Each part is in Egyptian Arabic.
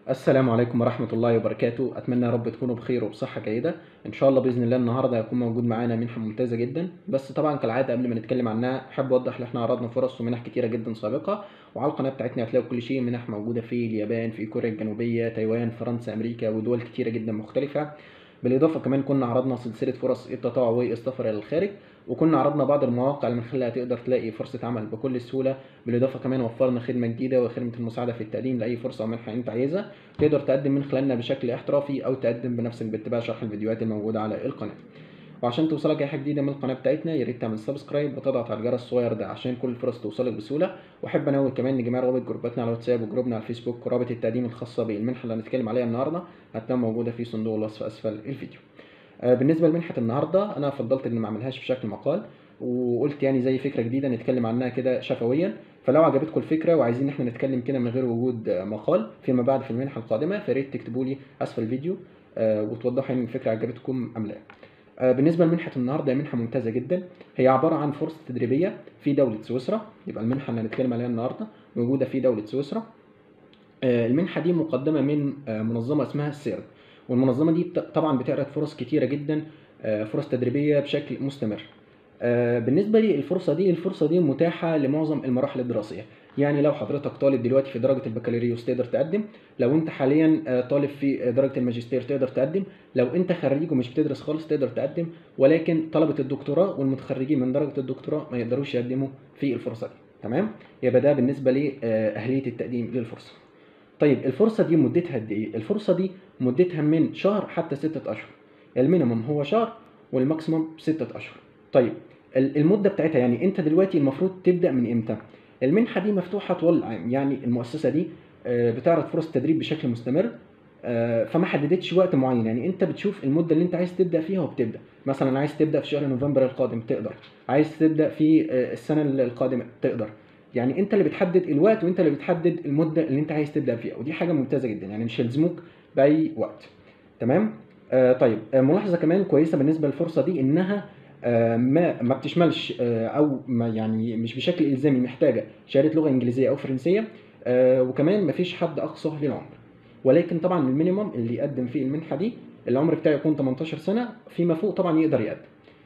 السلام عليكم ورحمة الله وبركاته أتمنى يا رب تكونوا بخير وبصحة جيدة إن شاء الله بإذن الله النهاردة هيكون موجود معانا منحة ممتازة جدا بس طبعا كالعادة قبل ما نتكلم عنها أحب أوضح إن إحنا عرضنا فرص ومنح كتيرة جدا سابقة وعلى القناة بتاعتنا هتلاقوا كل شيء منح موجودة في اليابان في كوريا الجنوبية تايوان فرنسا أمريكا ودول كتيرة جدا مختلفة بالإضافة كمان كنا عرضنا سلسلة فرص التطوع والسفر إلى الخارج وكنا عرضنا بعض المواقع اللي من خلالها تقدر تلاقي فرصة عمل بكل سهولة بالإضافة كمان وفرنا خدمة جديدة وخدمة المساعدة في التقديم لأي فرصة أو منحة أنت عايزها تقدر تقدم من خلالنا بشكل احترافي أو تقدم بنفسك باتباع شرح الفيديوهات الموجودة على القناة وعشان توصلك اي حاجه جديده من القناه بتاعتنا يا ريت تعمل سبسكرايب وتضغط على الجرس الصغير ده عشان كل الفرص توصلك بسهوله واحب انوه كمان ان جميع روابط جروباتنا على الواتساب وجروبنا على الفيسبوك ورابط التقديم الخاصه بالمنحه اللي هنتكلم عليها النهارده هتكون موجوده في صندوق الوصف اسفل الفيديو آه، بالنسبه لمنحه النهارده انا فضلت ان ما اعملهاش بشكل مقال وقلت يعني زي فكره جديده نتكلم عنها كده شفويا فلو عجبتكم الفكره وعايزين ان احنا نتكلم كده من غير وجود آه، مقال فيما بعد في المنحه القادمه فياريت تكتبوا لي اسفل الفيديو آه، وتوضحوا ان الفكره عجبتكم ام لا آه، بالنسبه لمنحه النهارده هي منحه ممتازه جدا هي عباره عن فرصه تدريبيه في دوله سويسرا يبقى المنحه اللي هنتكلم عليها النهارده موجوده في دوله سويسرا آه، المنحه دي مقدمه من آه، منظمه اسمها السيرد والمنظمه دي بت- طبعا بتعرض فرص كتيره جدا آه، فرص تدريبيه بشكل مستمر آه، بالنسبه لي الفرصه دي الفرصه دي متاحه لمعظم المراحل الدراسيه يعني لو حضرتك طالب دلوقتي في درجه البكالوريوس تقدر تقدم لو انت حاليا آه، طالب في آه، درجه الماجستير تقدر تقدم لو انت خريج ومش بتدرس خالص تقدر تقدم ولكن طلبه الدكتوراه والمتخرجين من درجه الدكتوراه ما يقدروش يقدموا في الفرصه دي تمام يبقى ده بالنسبه لاهليه التقديم للفرصه طيب الفرصه دي مدتها قد ايه الفرصه دي مدتها من شهر حتى ستة اشهر المينيمم هو شهر والماكسيمم ستة اشهر طيب ال- المده بتاعتها يعني انت دلوقتي المفروض تبدا من امتى المنحه دي مفتوحه طوال العام يعني المؤسسه دي آه، بتعرض فرص تدريب بشكل مستمر آه، فما حددتش وقت معين يعني انت بتشوف المده اللي انت عايز تبدا فيها وبتبدا مثلا عايز تبدا في شهر نوفمبر القادم تقدر عايز تبدا في آه، السنه القادمه تقدر يعني انت اللي بتحدد الوقت وانت اللي بتحدد المده اللي انت عايز تبدا فيها ودي حاجه ممتازه جدا يعني مش هيلزموك باي وقت تمام آه طيب آه ملاحظه كمان كويسه بالنسبه للفرصه دي انها آه ما ما بتشملش آه او ما يعني مش بشكل الزامي محتاجه شهاده لغه انجليزيه او فرنسيه آه وكمان ما فيش حد اقصى للعمر ولكن طبعا المينيمم اللي يقدم فيه المنحه دي العمر بتاعه يكون 18 سنه فيما فوق طبعا يقدر يقدم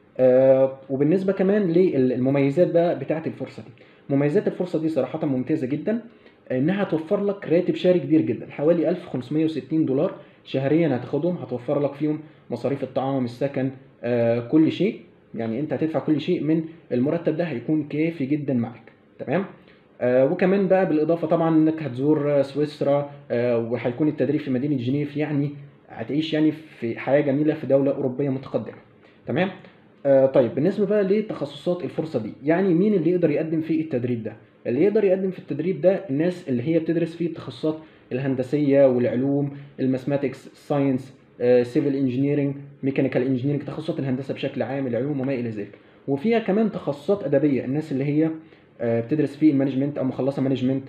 آه وبالنسبه كمان للمميزات بقى بتاعه الفرصه دي مميزات الفرصه دي صراحه ممتازه جدا انها توفر لك راتب شهري كبير جدا حوالي 1560 دولار شهريا هتاخدهم هتوفر لك فيهم مصاريف الطعام السكن آه كل شيء يعني انت هتدفع كل شيء من المرتب ده هيكون كافي جدا معاك تمام آه وكمان بقى بالاضافه طبعا انك هتزور آه، سويسرا آه وهيكون التدريب في مدينه جنيف يعني هتعيش يعني في حياه جميله في دوله اوروبيه متقدمه تمام آه طيب بالنسبه بقى لتخصصات الفرصه دي يعني مين اللي يقدر يقدم في التدريب ده اللي يقدر يقدم في التدريب ده الناس اللي هي بتدرس في التخصصات الهندسيه والعلوم الماثماتكس ساينس سيفل انجينيرنج ميكانيكال انجينيرنج تخصصات الهندسه بشكل عام العلوم وما الى ذلك وفيها كمان تخصصات ادبيه الناس اللي هي آه، بتدرس في المانجمنت او مخلصه مانجمنت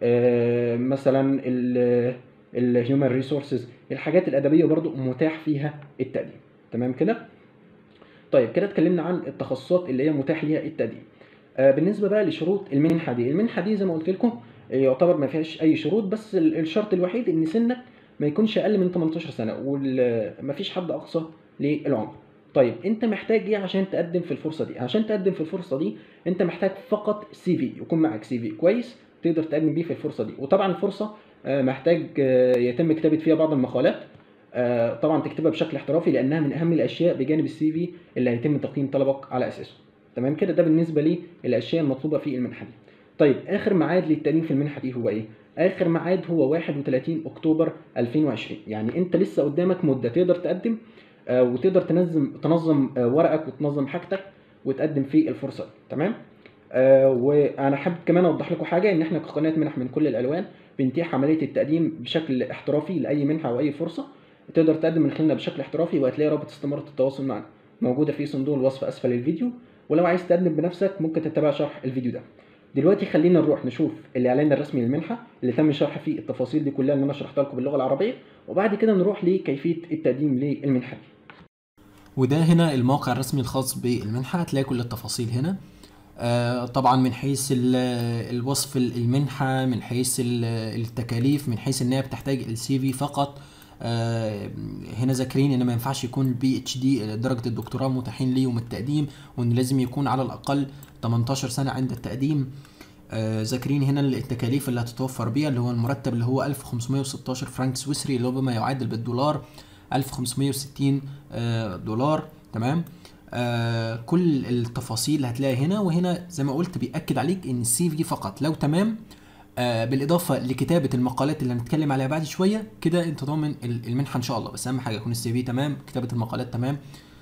مثلا الهيومن ريسورسز الحاجات الادبيه برضو متاح فيها التقديم تمام كده طيب كده اتكلمنا عن التخصصات اللي هي متاح ليها التقديم آه، بالنسبه بقى لشروط المنحه دي المنحه دي زي ما قلت لكم آه، يعتبر ما فيهاش اي شروط بس ال- الشرط الوحيد ان سنك ما يكونش اقل من 18 سنه وما فيش حد اقصى للعمر طيب انت محتاج ايه عشان تقدم في الفرصه دي عشان تقدم في الفرصه دي انت محتاج فقط سي في يكون معك سي في كويس تقدر تقدم بيه في الفرصه دي وطبعا الفرصه آه، محتاج آه، يتم كتابه فيها بعض المقالات آه، طبعا تكتبها بشكل احترافي لانها من اهم الاشياء بجانب السي في اللي هيتم تقييم طلبك على اساسه تمام كده ده بالنسبه للاشياء المطلوبه في المنحه دي طيب اخر ميعاد للتقديم في المنحه دي هو ايه اخر ميعاد هو 31 اكتوبر 2020 يعني انت لسه قدامك مده تقدر تقدم آه، وتقدر تنظم تنظم آه، ورقك وتنظم حاجتك وتقدم في الفرصه دي تمام آه، وانا حابب كمان اوضح لكم حاجه ان احنا كقناه منح من كل الالوان بنتيح عمليه التقديم بشكل احترافي لاي منحه او اي فرصه تقدر تقدم من خلالنا بشكل احترافي وهتلاقي رابط استمارة التواصل معنا موجوده في صندوق الوصف اسفل الفيديو ولو عايز تقدم بنفسك ممكن تتابع شرح الفيديو ده دلوقتي خلينا نروح نشوف الاعلان الرسمي للمنحه اللي تم شرح فيه التفاصيل دي كلها اللي انا شرحتها لكم باللغه العربيه وبعد كده نروح لكيفيه التقديم للمنحه دي وده هنا الموقع الرسمي الخاص بالمنحة هتلاقي كل التفاصيل هنا آه، طبعا من حيث ال- الوصف المنحة من حيث ال- التكاليف من حيث ان هي بتحتاج السي في فقط آه، هنا ذاكرين ان ما ينفعش يكون البي اتش دي درجة الدكتوراه متاحين ليه يوم التقديم وان لازم يكون على الاقل 18 سنة عند التقديم آه، ذاكرين هنا التكاليف اللي هتتوفر بيها اللي هو المرتب اللي هو 1516 فرنك سويسري اللي هو بما يعادل بالدولار 1560 آه، دولار تمام آه كل التفاصيل هتلاقي هنا وهنا زي ما قلت بيأكد عليك ان السي في فقط لو تمام آه بالاضافه لكتابه المقالات اللي هنتكلم عليها بعد شويه كده انت ضامن ال- المنحه ان شاء الله بس اهم حاجه يكون السي في تمام كتابه المقالات تمام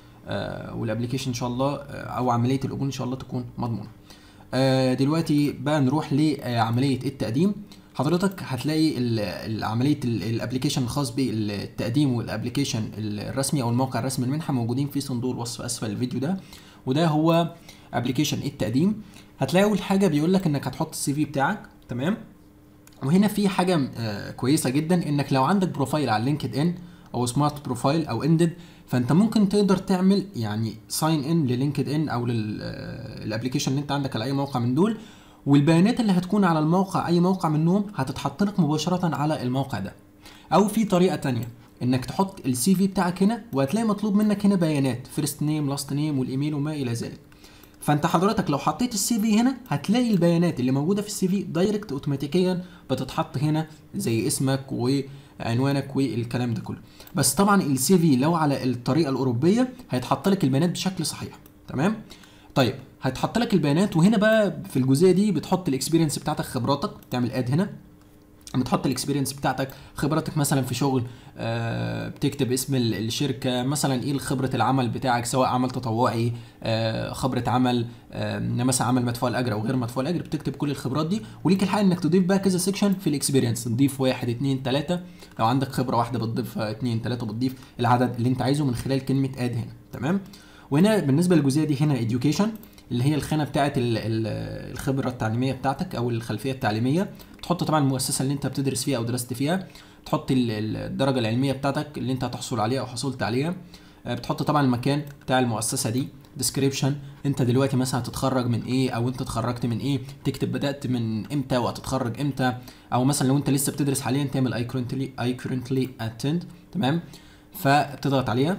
آه والابلكيشن ان شاء الله آه او عمليه القبول ان شاء الله تكون مضمونه آه دلوقتي بقى نروح لعمليه التقديم حضرتك هتلاقي ال- ال- عمليه ال- الابلكيشن الخاص بالتقديم والابلكيشن الرسمي او الموقع الرسمي المنحه موجودين في صندوق الوصف اسفل الفيديو ده وده هو ابلكيشن التقديم هتلاقي اول حاجه بيقول لك انك هتحط السي في بتاعك تمام وهنا في حاجه آه، كويسه جدا انك لو عندك بروفايل على لينكد ان او سمارت بروفايل او اندد فانت ممكن تقدر تعمل يعني ساين ان للينكد ان او للابلكيشن اللي انت عندك على اي موقع من دول والبيانات اللي هتكون على الموقع اي موقع منهم هتتحط لك مباشره على الموقع ده او في طريقه تانية انك تحط السي في بتاعك هنا وهتلاقي مطلوب منك هنا بيانات فيرست نيم لاست نيم والايميل وما الى ذلك فانت حضرتك لو حطيت السي في هنا هتلاقي البيانات اللي موجوده في السي في دايركت اوتوماتيكيا بتتحط هنا زي اسمك وعنوانك والكلام ده كله بس طبعا السي في لو على الطريقه الاوروبيه هيتحط لك البيانات بشكل صحيح تمام طيب هتحط لك البيانات وهنا بقى في الجزئيه دي بتحط الاكسبيرينس بتاعتك خبراتك بتعمل اد هنا بتحط الاكسبيرينس بتاعتك خبراتك مثلا في شغل آه، بتكتب اسم ال- الشركه مثلا ايه خبره العمل بتاعك سواء عمل تطوعي آه، خبره عمل آه، مثلا عمل مدفوع الاجر او غير مدفوع الاجر بتكتب كل الخبرات دي وليك الحق انك تضيف بقى كذا سيكشن في الاكسبيرينس تضيف واحد اتنين تلاته لو عندك خبره واحده بتضيف اتنين تلاته بتضيف العدد اللي انت عايزه من خلال كلمه اد هنا تمام وهنا بالنسبه للجزئيه دي هنا education اللي هي الخانه بتاعه ال- ال- الخبره التعليميه بتاعتك او الخلفيه التعليميه تحط طبعا المؤسسه اللي انت بتدرس فيها او درست فيها تحط ال- ال- الدرجه العلميه بتاعتك اللي انت هتحصل عليها او حصلت عليها آه، بتحط طبعا المكان بتاع المؤسسه دي ديسكريبشن انت دلوقتي مثلا هتتخرج من ايه او انت اتخرجت من ايه تكتب بدات من امتى وهتتخرج امتى او مثلا لو انت لسه بتدرس حاليا تعمل اي كورنتلي اي كورنتلي اتند تمام فبتضغط عليها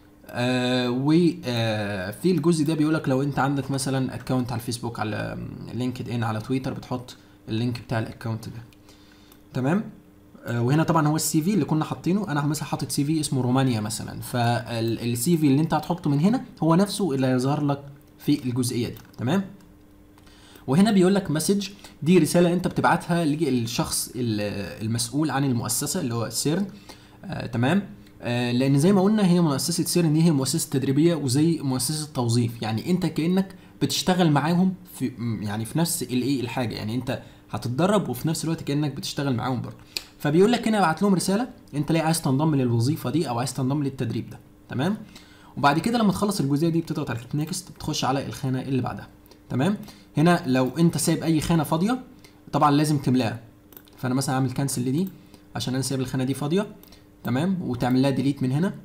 آه وفي الجزء ده بيقول لك لو انت عندك مثلا اكونت على الفيسبوك على لينكد ان على تويتر بتحط اللينك بتاع الاكونت ده تمام آه وهنا طبعا هو السي في اللي كنا حاطينه انا مثلا حاطط سي في اسمه رومانيا مثلا فالسي في اللي انت هتحطه من هنا هو نفسه اللي هيظهر لك في الجزئيه دي تمام وهنا بيقول لك مسج دي رساله انت بتبعتها للشخص ال- المسؤول عن المؤسسه اللي هو سيرن آه تمام آه لان زي ما قلنا هي مؤسسه سيرن دي هي مؤسسه تدريبيه وزي مؤسسه توظيف يعني انت كانك بتشتغل معاهم في م- يعني في نفس الايه الحاجه يعني انت هتتدرب وفي نفس الوقت كانك بتشتغل معاهم برضه فبيقول لك هنا ابعت لهم رساله انت ليه عايز تنضم للوظيفه دي او عايز تنضم للتدريب ده تمام وبعد كده لما تخلص الجزئيه دي بتضغط على نيكست بتخش على الخانه اللي بعدها تمام هنا لو انت سايب اي خانه فاضيه طبعا لازم تملاها فانا مثلا اعمل كانسل لدي عشان انا سايب الخانه دي فاضيه تمام وتعمل لها ديليت من هنا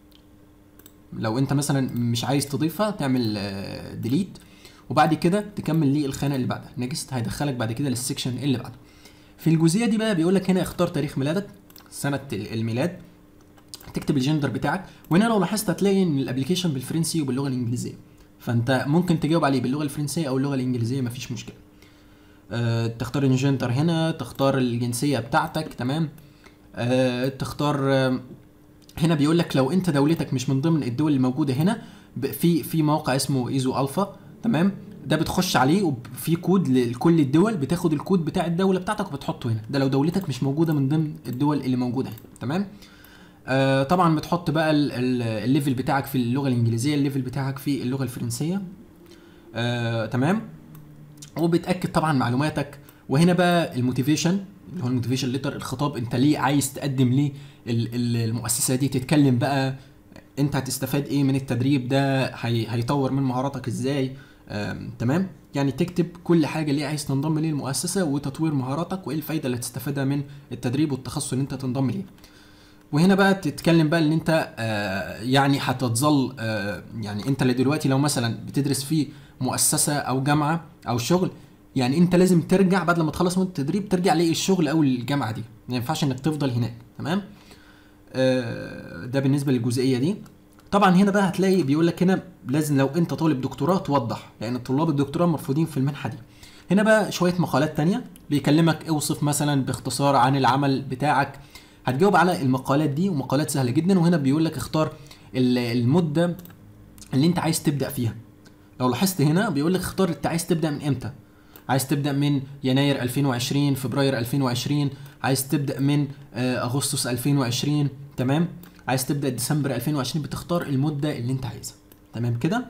لو انت مثلا مش عايز تضيفها تعمل ديليت وبعد كده تكمل لي الخانه اللي بعدها نيكست هيدخلك بعد كده للسكشن اللي بعده في الجزئيه دي بقى بيقول لك هنا اختار تاريخ ميلادك سنه الميلاد تكتب الجندر بتاعك وهنا لو لاحظت هتلاقي ان الابلكيشن بالفرنسي وباللغه الانجليزيه فانت ممكن تجاوب عليه باللغه الفرنسيه او اللغه الانجليزيه مفيش مشكله أه تختار الجندر هنا تختار الجنسيه بتاعتك تمام أه تختار أه هنا بيقول لك لو انت دولتك مش من ضمن الدول الموجوده هنا ب- في في موقع اسمه ايزو الفا تمام ده بتخش عليه وفي كود لكل الدول بتاخد الكود بتاع الدوله بتاعتك وبتحطه هنا ده لو دولتك مش موجوده من ضمن الدول اللي موجوده هنا تمام آه طبعا بتحط بقى ال- ال- الليفل بتاعك في اللغه الانجليزيه الليفل بتاعك في اللغه الفرنسيه آه تمام وبتاكد طبعا معلوماتك وهنا بقى الموتيفيشن اللي هو الموتيفيشن ليتر الخطاب انت ليه عايز تقدم ليه ال- ال- المؤسسه دي تتكلم بقى انت هتستفاد ايه من التدريب ده هي هيطور من مهاراتك ازاي آم، تمام يعني تكتب كل حاجه ليه عايز تنضم ليه المؤسسه وتطوير مهاراتك وايه الفايده اللي هتستفادها من التدريب والتخصص اللي انت تنضم ليه وهنا بقى تتكلم بقى ان انت آه يعني هتظل آه يعني انت اللي دلوقتي لو مثلا بتدرس في مؤسسه او جامعه او شغل يعني انت لازم ترجع بعد لما تخلص مده التدريب ترجع للشغل او الجامعه دي ما ينفعش انك تفضل هناك تمام آه، ده بالنسبه للجزئيه دي طبعا هنا بقى هتلاقي بيقول لك هنا لازم لو انت طالب دكتوراه توضح لان طلاب الدكتوراه مرفوضين في المنحه دي هنا بقى شويه مقالات تانية بيكلمك اوصف مثلا باختصار عن العمل بتاعك هتجاوب على المقالات دي ومقالات سهله جدا وهنا بيقول لك اختار ال- المده اللي انت عايز تبدا فيها لو لاحظت هنا بيقول لك اختار انت عايز تبدا من امتى عايز تبدا من يناير 2020 فبراير 2020 عايز تبدا من آه، اغسطس 2020 تمام عايز تبدا ديسمبر 2020 بتختار المده اللي انت عايزها تمام كده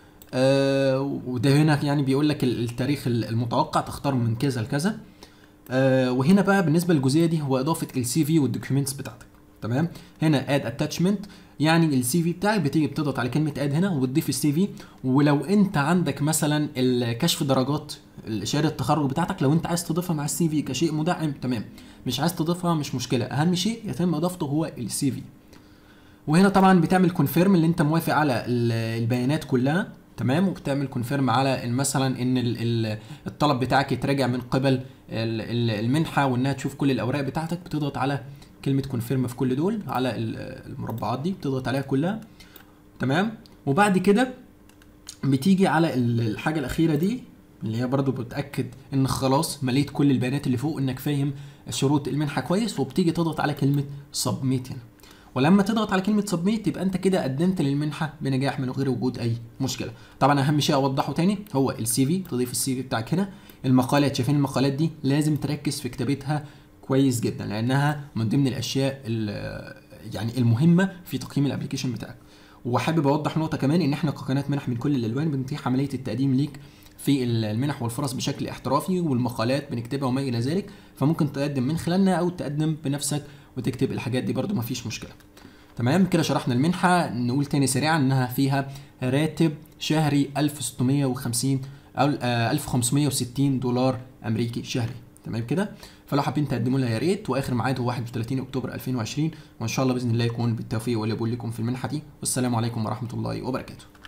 آه وده هنا يعني بيقول لك ال- التاريخ ال- المتوقع تختار من كذا لكذا آه وهنا بقى بالنسبه للجزئيه دي هو اضافه السي في والدوكيومنتس بتاعتك تمام هنا اد اتاتشمنت يعني السي في بتاعك بتيجي بتضغط على كلمه اد هنا وتضيف السي في ولو انت عندك مثلا الكشف درجات شهاده التخرج بتاعتك لو انت عايز تضيفها مع السي في كشيء مدعم تمام مش عايز تضيفها مش مشكله اهم شيء يتم اضافته هو السي في وهنا طبعا بتعمل كونفيرم اللي انت موافق على ال- البيانات كلها تمام وبتعمل كونفيرم على ان مثلا ان ال- ال- الطلب بتاعك يتراجع من قبل ال- ال- المنحه وانها تشوف كل الاوراق بتاعتك بتضغط على كلمه كونفيرم في كل دول على ال- المربعات دي بتضغط عليها كلها تمام وبعد كده بتيجي على ال- الحاجه الاخيره دي اللي هي برضو بتاكد انك خلاص مليت كل البيانات اللي فوق انك فاهم شروط المنحه كويس وبتيجي تضغط على كلمه سبميت هنا ولما تضغط على كلمه سبميت يبقى انت كده قدمت للمنحه بنجاح من غير وجود اي مشكله طبعا اهم شيء اوضحه تاني هو السي في تضيف السي في بتاعك هنا المقالات شايفين المقالات دي لازم تركز في كتابتها كويس جدا لانها من ضمن الاشياء ال- يعني المهمه في تقييم الابلكيشن بتاعك وحابب اوضح نقطه كمان ان احنا كقناه منح من كل الالوان بنتيح عمليه التقديم ليك في المنح والفرص بشكل احترافي والمقالات بنكتبها وما الى ذلك فممكن تقدم من خلالنا او تقدم بنفسك وتكتب الحاجات دي برضو مفيش مشكله تمام كده شرحنا المنحه نقول تاني سريعا انها فيها راتب شهري 1650 او آه، 1560 دولار امريكي شهري تمام كده فلو حابين تقدموا لها يا ريت واخر ميعاد هو 31 اكتوبر 2020 وان شاء الله باذن الله يكون بالتوفيق والقبول لكم في المنحه دي والسلام عليكم ورحمه الله وبركاته